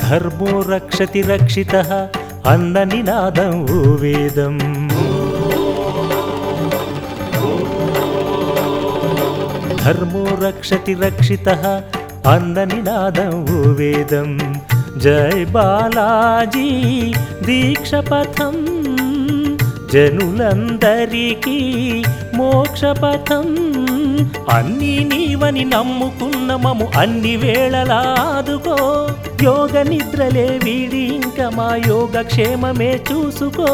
ధర్మో రక్షతి రక్షిత అన్న నినాదం ఓ వేదం ధర్మో రక్షతి రక్షిత అన్న నినాదం ఓ వేదం జై బాలాజీ దీక్షపథం జనులందరికీ మోక్షపథం అన్ని నీవని నమ్ముకున్న మము అన్ని వేళలాదుకో యోగ నిద్రలే వీడి ఇంక మా యోగ క్షేమమే చూసుకో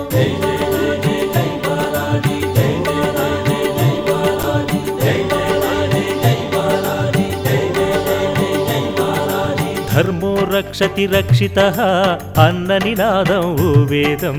ధర్మో రక్షతి రక్షిత అన్న నినాదం ఓ వేదం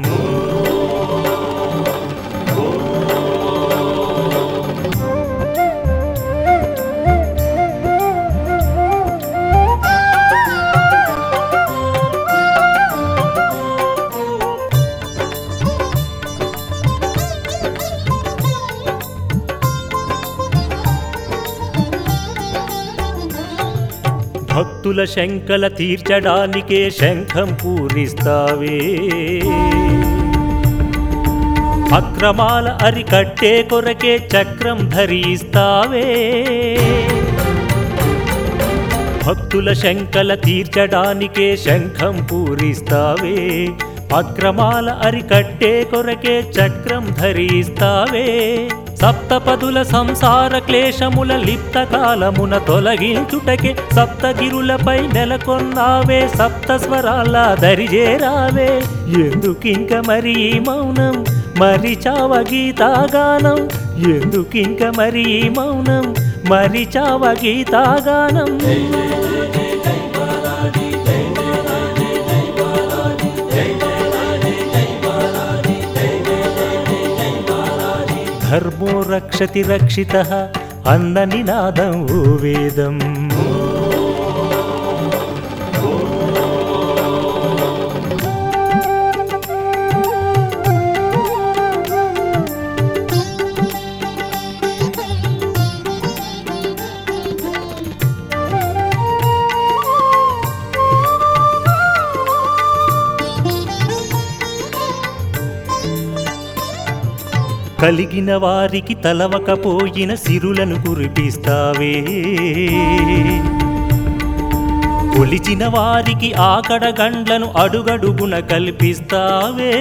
భక్తుల శంకల తీర్చడానికే శంఖం పూరిస్తావే అక్రమాల అరికట్టే కొరకే చక్రం ధరిస్తావే భక్తుల శంకల తీర్చడానికే శంఖం పూరిస్తావే అక్రమాల అరికట్టే కొరకే చక్రం ధరిస్తావే సప్తపదుల సంసార క్లేశముల లిప్త కాలమున తొలగించుటకే సప్తగిరులపై నెలకొన్నావే సప్త స్వరాల దరిజేరావే ఎందుకింక మరి ఈ మౌనం మరి చావ గీతాగానం ఎందుకింక మరి ఈ మౌనం మరి చావ గీతాగానం ధర్మో రక్షతి రక్షిత అన్న నినాదం ఓ వేదం కలిగిన వారికి తలవకపోయిన సిరులను కురిపిస్తావే కొలిచిన వారికి ఆకడ గండ్లను అడుగడుగున కల్పిస్తావే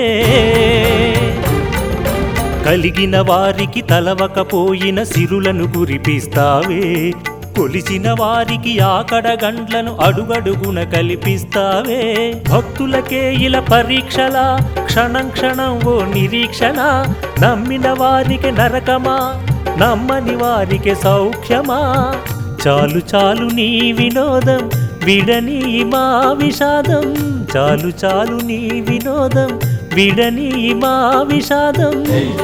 కలిగిన వారికి తలవకపోయిన సిరులను కురిపిస్తావే కొలిచిన వారికి ఆకడ గండ్లను అడుగడుగున కల్పిస్తావే భక్తులకే ఇలా పరీక్షల క్షణం క్షణం ఓ నిరీక్షణ నమ్మిన వారికి నరకమా నమ్మని వారికి సౌఖ్యమా చాలు చాలు నీ వినోదం విడని మా విషాదం చాలు చాలు నీ వినోదం విడని మా విషాదం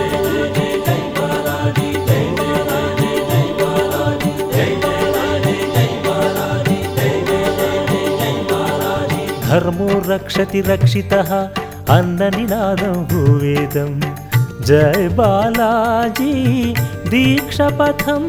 ధర్మో రక్షతి రక్షిత అన్న నినాదం ఓ వేదం జయ బాలాజీ దీక్షపథం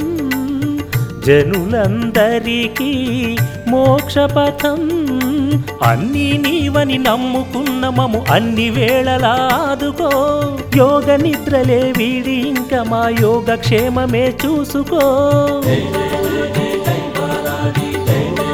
జనులందరికీ మోక్షపథం అన్ని నీవని నమ్ముకున్న మము అన్ని వేళలాదుకో యోగ నిద్రలే వీడి ఇంక మా యోగ క్షేమమే చూసుకో జై జై జై జై జై బాలాజీ జై జై